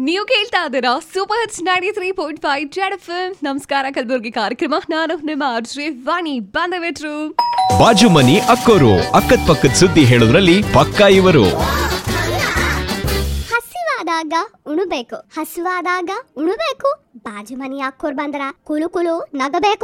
ನೀವು ಕೇಳ್ತಾ ಇದ್ದೀರಾ super hits ninety three point five Z film ನಮಸ್ಕಾರ ಕಲಬುರ್ಗಿ ಕಾರ್ಯಕ್ರಮ ನಾನು ನಿಮ್ಮ ಅರ್ಜಿ ವಾಣಿ ಬಂದವಿಟ್ರು ಬಾಜು ಮನಿ ಅಕ್ಕೋರು ಅಕ್ಕದ್ ಪಕ್ಕದ ಸುದ್ದಿ ಹೇಳೋದ್ರಲ್ಲಿ ಪಕ್ಕಾ ಇವರು ಹಸಿವಾದಾಗ ಉಣಬೇಕು ಹಸಿವಾದಾಗ ಉಣಬೇಕು ಬಾಜು ಮನಿ ಹಾಕೋರ್ ಬಂದ್ರ ಕುಲು ಕುಲು ನಗಬೇಕು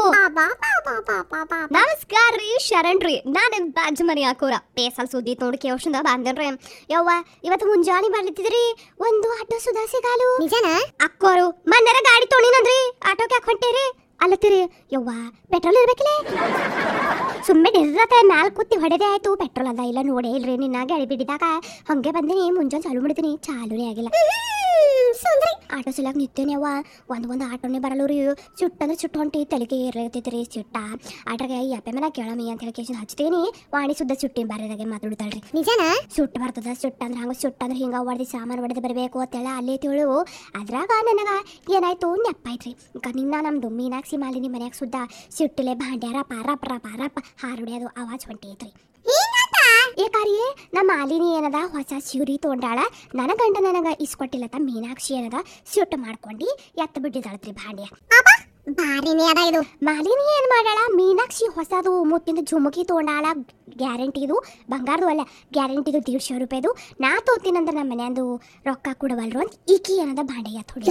ನಮಸ್ಕಾರ ರೀ ಶರಣ್ ರೀ ನಾನು ಬಾಜು ಮನಿ ಹಾಕೋರ ಪೇಸಲ್ ಸುದ್ದಿ ನೋಡಿ ಕೇಳ್ಸಿಂದ ಬಂದನ್ರಿ ಯವ್ವ ಇವತ್ತು ಮುಂಜಾನೆ ಬರ್ಲಿತ್ತಿದ್ರಿ ಒಂದು ಆಟೋ ಸುಧಾ ಸಿಗಾಲು ನಿಜನ ಅಕ್ಕೋರು ಮನ್ನರ ಗಾಡಿ ತೊಳಿನಂದ್ರಿ ಆಟೋಗೆ ಯಾಕೆ ಹೊಂಟೇರಿ ಅಲ್ಲತ್ತೀರಿ ಯವ್ವ ಪೆಟ್ರೋಲ್ ಇರ್ಬೇಕಿಲ್ಲ ಸುಮ್ಮನೆ ಡಿರ್ರತ ಮ್ಯಾಲ್ ಕೂತಿ ಹೊಡೆದೇ ಆಯ್ತು ಪೆಟ್ರೋಲ್ ಅದ ಇಲ್ಲ ನೋಡೇ ಇಲ್ರಿ ನಿನ್ನ ಗಾಡಿ ಬಿಡಿದಾಗ ಹಂಗೆ ಬಂದಿನಿ ಮುಂಜಾನೆ ಚಾಲು ಮಾಡಿದ್ದೀನಿ ಚಾಲೂನೇ ಆಗಿಲ್ಲ ಸುಂದ್ರಿ ಆಟೋ ಸಲಕ್ ನಿಂತೇನೆ ಅವ್ವ ಒಂದು ಒಂದು ಆಟೋನೇ ಬರಲ್ಲ ರೀ ಚುಟ್ಟ ಅಂದ್ರೆ ಚುಟ್ಟು ಹೊಂಟಿ ತಲೆಗೆ ಏರತೈತ್ರಿ ಚುಟ್ಟ ಆಟೋಗೆ ಯಪ್ಪೆ ಮೇಲೆ ಕೇಳಮಿ ಅಂತ ಹೇಳಿ ಕೇಶನ್ ಹಚ್ತೀನಿ ವಾಣಿ ಸುದ್ದ ಚುಟ್ಟಿ ಬರೋದಾಗೆ ಮಾತಾಡ್ತಾಳ್ರಿ ನಿಜನ ಸುಟ್ಟು ಬರ್ತದ ಸುಟ್ಟ ಅಂದ್ರೆ ಹಂಗ ಸುಟ್ಟ ಅಂದ್ರೆ ಹಿಂಗ ಹೊಡೆದು ಸಾಮಾನು ಹೊಡೆದು ಬರಬೇಕು ಅಂತೇಳ ಅಲ್ಲೇ ತಿಳು ಅದ್ರಾಗ ನನಗ ಏನಾಯ್ತು ನೆಪ್ಪಾಯ್ತ್ರಿ ಈಗ ನಿನ್ನ ನಮ್ದು ಮೀನಾಕ್ಷಿ ಮಾಲಿನಿ ಮನ್ಯಾಗ ಸುದ್ದ ಸಿಟ್ಟಿಲೆ ಭಾಂಡ್ಯಾರ ಪಾರ ಪರ ಪಾರಪ್ಪ ಹಾರುಡ್ಯೋದು ಆವಾಜ್ ಹೊಂಟೈತ್ರಿ ಏಕಾರಿಯೇ ನಮ್ಮ ಮಾಲಿನಿ ಏನದ ಹೊಸ ಸಿವ್ರಿ ತೊಗೊಂಡಾಳ ನನ್ನ ಗಂಡ ನನಗ ಇಸ್ಕೊಟ್ಟಿಲ್ಲತ್ತ ಮೀನಾಕ್ಷಿ ಏನದ ಸಿಟ್ಟು ಮಾಡ್ಕೊಂಡು ಎತ್ತ ಬಿಟ್ಟಿದ್ದಾಳತ್ರಿ ಭಾಂಡ್ಯ ಭಾರಿನೇ ಅದ ಇದು ಮಾಲಿನಿ ಏನ್ ಮಾಡಾಳ ಮೀನಾಕ್ಷಿ ಹೊಸದು ಮುತ್ತಿನ ಜುಮುಕಿ ತೊಗೊಂಡಾಳ ಗ್ಯಾರಂಟಿದು ಬಂಗಾರದು ಅಲ್ಲ ಗ್ಯಾರಂಟಿದು ದೀಡ್ಶೆ ರೂಪಾಯಿದು ನಾ ತೋತೀನಂದ್ರ ನಮ್ಮ ಮನೆಯಂದು ರೊಕ್ಕ ಕೊಡವಲ್ರು ಅಂತ ಈಕಿ ಏನದ ಭಾಂಡೆಯ ಥೋಡಿ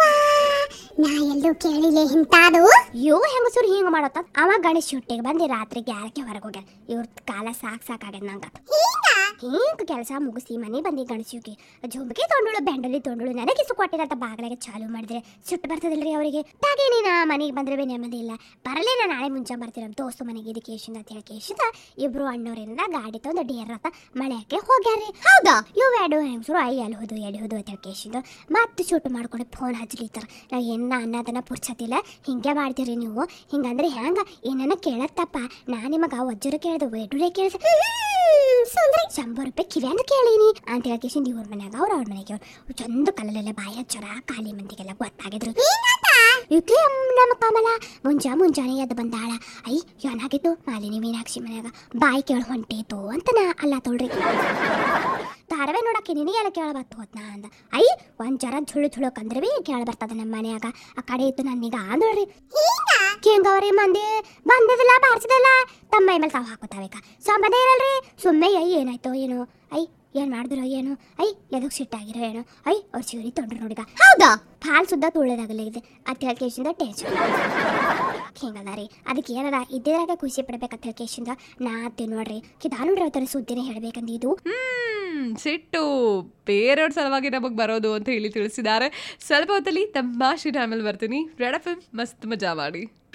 ನಾ ಎಲ್ಲೂ ಕೇಳಿಲ್ಲ ಇಂತಾದು ಯೋ ಹೆಂಗಸರು ಹಿಂಗ ಮಾಡತ್ತ ಅವ ಗಣೇಶ್ ಶುಟ್ಟಿಗೆ ಬಂದು ರಾತ್ರಿ ಗ್ಯಾರಕ್ಕೆ ಹೊರಗೆ ಹೋಗ್ಯಾನ ಇವ್ರ ಕಾಲ ಸಾಕ್ ಸಾಕಾಗ್ಯದ ನಂಗ ಹಿಂಗ ಕೆಲಸ ಮುಗಿಸಿ ಮನೆ ಬಂದಿ ಗಣಸಿಗೆ ಜುಂಬಕಿ ತೊಂಡಳು ಬೆಂಡಲಿ ತೊಂಡಳು ನನಗೆ ಇಸು ಕೊಟ್ಟಿರಂತ ಬಾಗಿಲಾಗೆ ಚಾಲು ಮಾಡಿದ್ರೆ ಸಿಟ್ಟು ಬರ್ತದಿಲ್ರಿ ಅವರಿಗೆ ತಾಗೇನಿ ನಾ ಮನೆಗೆ ಬಂದ್ರೆ ಬೇ ನೆಮ್ಮದಿ ಇಲ್ಲ ಬರಲೇ ನಾ ನಾಳೆ ಮುಂಚೆ ಬರ್ತೀನಿ ನಮ್ಮ ದೋಸ್ತು ಮನೆಗೆ ಇದು ಕೇಶಿಂದ ಅಂತ ಹೇಳಿ ಕೇಶಿಂದ ಇಬ್ರು ಅಣ್ಣವರಿಂದ ಗಾಡಿ ತಂದು ಡೇರ್ ಅಂತ ಮಳೆಯಕ್ಕೆ ಹೋಗ್ಯಾರಿ ಹೌದಾ ಇವ್ ಎರಡು ಹೆಂಗಸರು ಐ ಎಲ್ಲಿ ಹೋದು ಎಲ್ಲಿ ಹೋದು ಅಂತ ಹೇಳಿ ಕೇಶಿಂದ ಮತ್ತೆ ಶೂಟ್ ಮಾಡ್ಕೊಂಡು ಫೋನ್ ಹಚ್ಲಿತ್ತಾರ ನಾವು ಎನ್ನ ಅನ್ನೋದನ್ನ ಪುರ್ಸತಿಲ್ಲ ಹಿಂಗೆ ಮಾಡ್ತೀರಿ ನೀವು ಹಿಂಗಂದ್ರೆ ಹೆಂಗ ಏನನ್ನ ಕೇಳತ್ತಪ್ಪ ನಾ ನಿಮಗ ವಜ್ರ ಕೇಳ್ದೆ ವೇಟುರೇ ಕೇಳ್ದೆ ಸುಂದ್ರಿ ಶಂಬರ್ ರೂಪಾಯಿ ಕಿವ್ಯಾಂದು ಕೇಳೀನಿ ಅಂತ ಹೇಳಿ ಕೇಶಿಂದ ಇವ್ರ ಮನ್ಯಾಗ ಅವ್ರ ಅವ್ರ ಮನೆಗೆ ಅವ್ರು ಚಂದ ಕಲ್ಲಲ್ಲೆಲ್ಲ ಬಾಯಿ ಹಚ್ಚರ ಖಾಲಿ ಮಂದಿಗೆಲ್ಲ ಗೊತ್ತಾಗಿದ್ರು ಇಕ್ಕೆ ನಮ್ಮ ಕಮಲ ಮುಂಜಾ ಮುಂಜಾನೆ ಎದ್ದು ಬಂದಾಳ ಐ ಏನಾಗಿತ್ತು ಮಾಲಿನಿ ಮೀನಾಕ್ಷಿ ಮನ್ಯಾಗ ಬಾಯಿ ಕೇಳ ಹೊಂಟೇತು ಅಂತ ನಾ ಅಲ್ಲ ತೊಳ್ರಿ ಧಾರಾವಾಹಿ ನೋಡಕ್ಕೆ ನಿನಗೆಲ್ಲ ಕೇಳ ಬತ್ತು ಹೋತ್ ನಾ ಅಂದ ಐ ಒಂದ್ ಜರ ಝುಳು ಝುಳುಕ್ ಅಂದ್ರೆ ಬಿ ಕೇಳ ಬರ್ತದ ನಮ್ಮ ಮನ್ಯಾಗ ಆ ಕಡೆ ಇತ್ತು ನನ್ನೀಗ ಅಂದ್ರಿ ಕೇಂಗವ್ರಿ ಮಂದಿ ಬಂದಿದಿಲ್ಲ ಬಾರ್ಸಿದಿಲ್ಲ ತಮ್ಮ ಮೈ ಮೇಲೆ ತಾವು ಹಾಕೋತಾವೇಕ ಸಂಬಂಧ ಇರಲ್ರಿ ಸುಮ್ಮನೆ ಐ ಏನಾಯ್ತು ಏನು ಐ ಏನ್ ಮಾಡಿದ್ರು ಏನು ಐ ಎದಕ್ ಸಿಟ್ಟಾಗಿರೋ ಏನೋ ಐ ಅವ್ರ ಚಿವರಿ ತೊಂಡ್ರು ನೋಡಿಗ ಹೌದಾ ಹಾಲ್ ಸುದ್ದ ತುಳ್ಳದಾಗಲ್ಲ ಇದೆ ಅಂತ ಹೇಳಿ ಕೇಶಿಂದ ಟೆನ್ಷನ್ ಹಿಂಗದ ರೀ ಅದಕ್ಕೆ ಏನದ ಇದ್ದಿದ್ರಾಗ ಖುಷಿ ಪಡ್ಬೇಕಂತ ಹೇಳಿ ಕೇಶಿಂದ ನಾ ನೋಡ್ರಿ ಕಿದಾ ನೋಡ್ರಿ ಅವತ್ತರ ಸುದ್ದಿನೇ ಹೇಳ್ಬೇಕಂದ ಇದು ಹ್ಮ್ ಸಿಟ್ಟು ಬೇರೆಯವ್ರ ಸಲುವಾಗಿ ನಮಗೆ ಬರೋದು ಅಂತ ಹೇಳಿ ತಿಳಿಸಿದ್ದಾರೆ ಸ್ವಲ್ಪ ಹೊತ್ತಲ್ಲಿ ತಮಾಷೆ ಟೈಮಲ್ಲಿ ಬರ್ತೀನಿ ರೆಡ್ ಎಫ್ ಮಸ್ತ್ ಮಜಾ ಮಾಡಿ